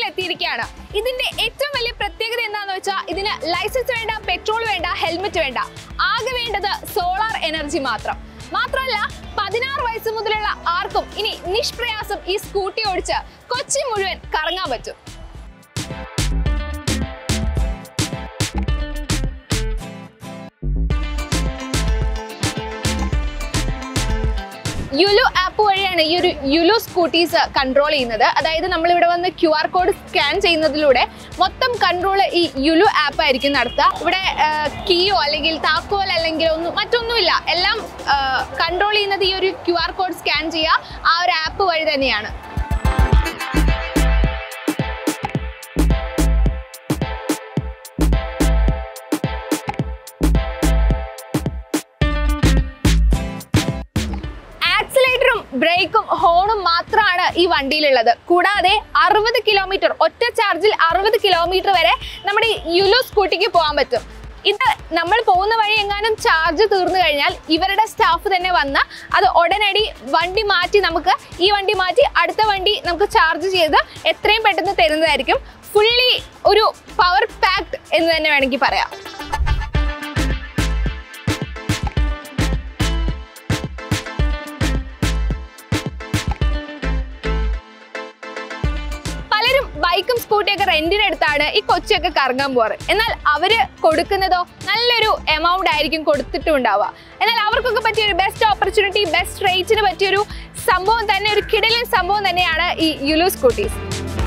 എത്തിയിരിക്കുകയാണ് ഇതിന്റെ ഏറ്റവും വലിയ പ്രത്യേകത എന്താണെന്ന് വെച്ചാൽ ഇതിന് ലൈസൻസ് വേണ്ട പെട്രോൾ വേണ്ട ഹെൽമെറ്റ് വേണ്ട ആകെ വേണ്ടത് സോളാർ എനർജി മാത്രം മാത്രമല്ല പതിനാറ് വയസ്സ് മുതലുള്ള ആർക്കും ഇനി നിഷ്പ്രയാസം ഈ സ്കൂട്ടി ഓടിച്ച് കൊച്ചി മുഴുവൻ കറങ്ങാൻ പറ്റും യുലു ആപ്പ് വഴിയാണ് ഈ ഒരു യുലു സ്കൂട്ടീസ് കൺട്രോൾ ചെയ്യുന്നത് അതായത് നമ്മൾ ഇവിടെ വന്ന് ക്യു ആർ കോഡ് സ്കാൻ ചെയ്യുന്നതിലൂടെ മൊത്തം കൺട്രോൾ ഈ യുലു ആപ്പ് ആയിരിക്കും നടത്തുക ഇവിടെ കീയോ അല്ലെങ്കിൽ താക്കോൽ അല്ലെങ്കിൽ ഒന്നും മറ്റൊന്നുമില്ല എല്ലാം കൺട്രോൾ ചെയ്യുന്നത് ഈ ഒരു ക്യു ആർ കോഡ് സ്കാൻ ചെയ്യുക ആ ഒരു ആപ്പ് വഴി തന്നെയാണ് ആക്സിലേറ്ററും ബ്രേക്കും ഹോണും മാത്രമാണ് ഈ വണ്ടിയിലുള്ളത് കൂടാതെ അറുപത് കിലോമീറ്റർ ഒറ്റ ചാർജിൽ അറുപത് കിലോമീറ്റർ വരെ നമ്മുടെ ഈ യുലു സ്കൂട്ടിക്ക് പോകാൻ പറ്റും ഇത് നമ്മൾ പോകുന്ന വഴി എങ്ങാനും ചാർജ് തീർന്നു കഴിഞ്ഞാൽ ഇവരുടെ സ്റ്റാഫ് തന്നെ വന്ന് അത് ഉടനടി വണ്ടി മാറ്റി നമുക്ക് ഈ വണ്ടി മാറ്റി അടുത്ത വണ്ടി നമുക്ക് ചാർജ് ചെയ്ത് എത്രയും പെട്ടെന്ന് തരുന്നതായിരിക്കും ഫുള്ളി ഒരു പവർ പാക്ഡ് എന്ന് തന്നെ വേണമെങ്കിൽ പറയാം പലരും ബൈക്കും സ്കൂട്ടിയൊക്കെ റെന്റിനെടുത്താണ് ഈ കൊച്ചിയൊക്കെ കറങ്ങാൻ പോവാറ് എന്നാൽ അവര് കൊടുക്കുന്നതോ നല്ലൊരു എമൗണ്ട് ആയിരിക്കും കൊടുത്തിട്ടുണ്ടാവുക എന്നാൽ അവർക്കൊക്കെ പറ്റിയ ഒരു ബെസ്റ്റ് ഓപ്പർച്യൂണിറ്റി ബെസ്റ്റ് റേറ്റിന് പറ്റിയൊരു സംഭവം തന്നെ ഒരു കിടലൻ സംഭവം തന്നെയാണ് ഈ യുലു സ്കൂട്ടീസ്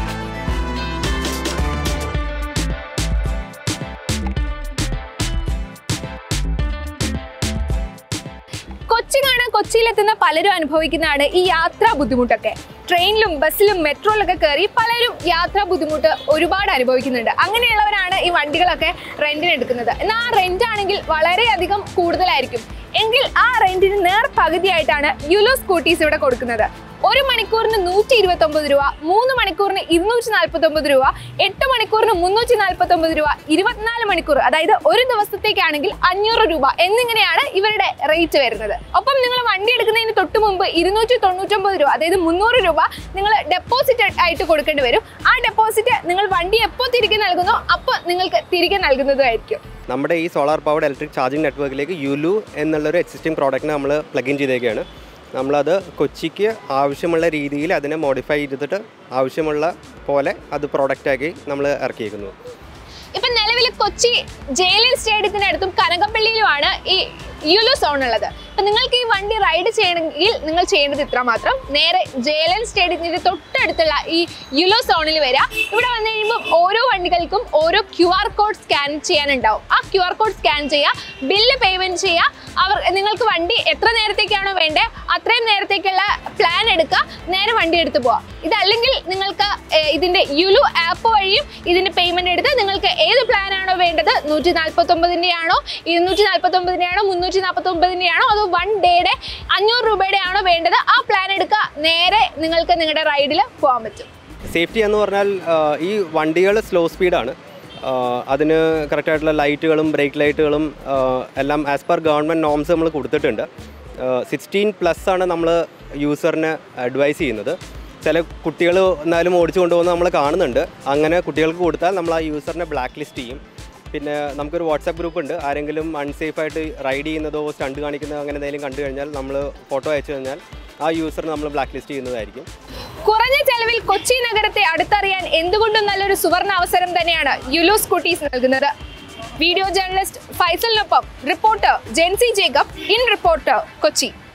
കൊച്ചി കാണാൻ കൊച്ചിയിലെത്തുന്ന പലരും അനുഭവിക്കുന്നതാണ് ഈ യാത്രാ ബുദ്ധിമുട്ടൊക്കെ ട്രെയിനിലും ബസ്സിലും മെട്രോയിലൊക്കെ കയറി പലരും യാത്രാ ബുദ്ധിമുട്ട് ഒരുപാട് അനുഭവിക്കുന്നുണ്ട് അങ്ങനെയുള്ളവരാണ് ഈ വണ്ടികളൊക്കെ റെന്റിന് എടുക്കുന്നത് എന്നാൽ ആ റെന്റ് ആണെങ്കിൽ വളരെയധികം കൂടുതലായിരിക്കും എങ്കിൽ ആ റെന്റിന് നേർ പകുതിയായിട്ടാണ് യുലോ സ്കൂട്ടീസ് ഇവിടെ കൊടുക്കുന്നത് ഒരു മണിക്കൂറിന് നൂറ്റി ഇരുപത്തി ഒമ്പത് രൂപ മൂന്ന് മണിക്കൂറിന് ഇരുന്നൂറ്റി നാൽപ്പത്തി ഒമ്പത് രൂപ എട്ട് മണിക്കൂറിന് മുന്നൂറ്റി നാൽപ്പത്തി ഒമ്പത് രൂപ ഇരുപത്തിനാല് മണിക്കൂർ അതായത് ഒരു ദിവസത്തേക്കാണെങ്കിൽ അഞ്ഞൂറ് രൂപ എന്നിങ്ങനെയാണ് ഇവരുടെ റേറ്റ് വരുന്നത് ഒപ്പം നിങ്ങൾ വണ്ടി എടുക്കുന്നതിന് തൊട്ട് മുമ്പ് ഇരുന്നൂറ്റി തൊണ്ണൂറ്റൊമ്പത് രൂപ അതായത് മുന്നൂറ് രൂപ നിങ്ങൾ ഡെപ്പോസിറ്റ് ആയിട്ട് കൊടുക്കേണ്ടി വരും ആ ഡെപ്പോസിറ്റ് നിങ്ങൾ വണ്ടി എപ്പോൾ തിരികെ നൽകുന്നോ അപ്പോൾ നിങ്ങൾക്ക് തിരികെ നൽകുന്നതായിരിക്കും നമ്മുടെ ഈ സോളാർ പവർഡ് ഇലക്ട്രിക് ചാർജിങ് നെറ്റ്വർക്കിലേക്ക് യുലു എന്നുള്ളൊരു എക്സിസ്റ്റിംഗ് പ്രോഡക്റ്റിനെ നമ്മൾ പ്ലഗ് ഇൻ ചെയ്തേക്കുകയാണ് നമ്മളത് കൊച്ചിക്ക് ആവശ്യമുള്ള രീതിയിൽ അതിനെ മോഡിഫൈ ചെയ്തിട്ട് ആവശ്യമുള്ള പോലെ അത് പ്രോഡക്റ്റാക്കി നമ്മൾ ഇറക്കിയിരിക്കുന്നു ഇപ്പൊ നിലവിൽ കൊച്ചി ജയിലിൽ സ്റ്റേഡിയത്തിന്റെ അടുത്തും കനകപ്പള്ളിയിലുമാണ് ഈ യുലു സോൺ ഉള്ളത് അപ്പൊ നിങ്ങൾക്ക് ഈ വണ്ടി റൈഡ് ചെയ്യണമെങ്കിൽ നിങ്ങൾ ചെയ്യേണ്ടത് ഇത്ര മാത്രം നേരെ ജയിലൻ സ്റ്റേഡിയത്തിന്റെ തൊട്ടടുത്തുള്ള ഈ യുലു സോണിൽ വരിക ഇവിടെ വന്നു കഴിയുമ്പോൾ ഓരോ വണ്ടികൾക്കും ഓരോ ക്യു ആർ കോഡ് സ്കാൻ ചെയ്യാനുണ്ടാവും ആ ക്യു ആർ കോഡ് സ്കാൻ ചെയ്യുക ബില്ല് പേയ്മെന്റ് ചെയ്യുക അവർ നിങ്ങൾക്ക് വണ്ടി എത്ര നേരത്തേക്കാണോ വേണ്ടത് അത്രയും നേരത്തേക്കുള്ള പ്ലാൻ എടുക്കുക നേരെ വണ്ടി എടുത്ത് പോവാം ഇതല്ലെങ്കിൽ നിങ്ങൾക്ക് ഏഹ്, ഇതിന്റെ യുലു ആപ്പ് വഴിയും ഇതിന്റെ പേയ്മെന്റ് എടുത്ത് നിങ്ങൾക്ക് ഏത് പ്ലാൻ ആണോ വേണ്ടത് നൂറ്റി നാൽപ്പത്തി ഒമ്പതിന്റെ ആണോ ഇരുന്നൂറ്റി നാൽപ്പത്തി ഒമ്പതിന്റെ ആണോ മുന്നൂറ്റി നാൽപ്പത്തി ഒമ്പതിന്റെ ആണോ അതോ വൺ ഡേയുടെ അഞ്ഞൂറ് രൂപയുടെ ആണോ വേണ്ടത് ആ പ്ലാൻ എടുക്കുക നേരെ നിങ്ങൾക്ക് നിങ്ങളുടെ റൈഡിൽ പോകാൻ പറ്റും സേഫ്റ്റി എന്ന് പറഞ്ഞാൽ ആ, ഈ വണ്ടികൾ സ്ലോ സ്പീഡാണ് ആ, അതിന് കറക്റ്റായിട്ടുള്ള ലൈറ്റുകളും ബ്രേക്ക് ലൈറ്റുകളും ആ, എല്ലാം ആസ് പെർ ഗവൺമെൻറ് നോംസ് നമ്മൾ കൊടുത്തിട്ടുണ്ട് സിക്സ്റ്റീൻ പ്ലസ് ആണ് നമ്മൾ യൂസറിന് അഡ്വൈസ് ചെയ്യുന്നത് ചില കുട്ടികൾ എന്നാലും ഓടിച്ചു കൊണ്ടുപോകുന്നത് നമ്മൾ കാണുന്നുണ്ട് അങ്ങനെ കുട്ടികൾക്ക് കൊടുത്താൽ നമ്മൾ ആ യൂസറിനെ ബ്ലാക്ക് ലിസ്റ്റ് ചെയ്യും പിന്നെ നമുക്കൊരു വാട്സാപ്പ് ഗ്രൂപ്പ് ഉണ്ട് ആരെങ്കിലും അൺസേഫ് ആയിട്ട് റൈഡ് ചെയ്യുന്നതോ സ്റ്റണ്ട് കാണിക്കുന്നതോ അങ്ങനെ എന്തെങ്കിലും കണ്ടു കഴിഞ്ഞാൽ നമ്മൾ ഫോട്ടോ അയച്ചു കഴിഞ്ഞാൽ ആ യൂസറിനെ നമ്മൾ ബ്ലാക്ക് ലിസ്റ്റ് ചെയ്യുന്നതായിരിക്കും കുറഞ്ഞ ചെലവിൽ കൊച്ചി നഗരത്തെ അടുത്തറിയാൻ എന്തുകൊണ്ടും നല്ലൊരു സുവർണ അവസരം തന്നെയാണ് യുലു സ്കൂട്ടീസ് നൽകുന്നത് വീഡിയോ ജേർണലിസ്റ്റ് ഫൈസലിനൊപ്പം reporter Jency Jacob in reporter Kochi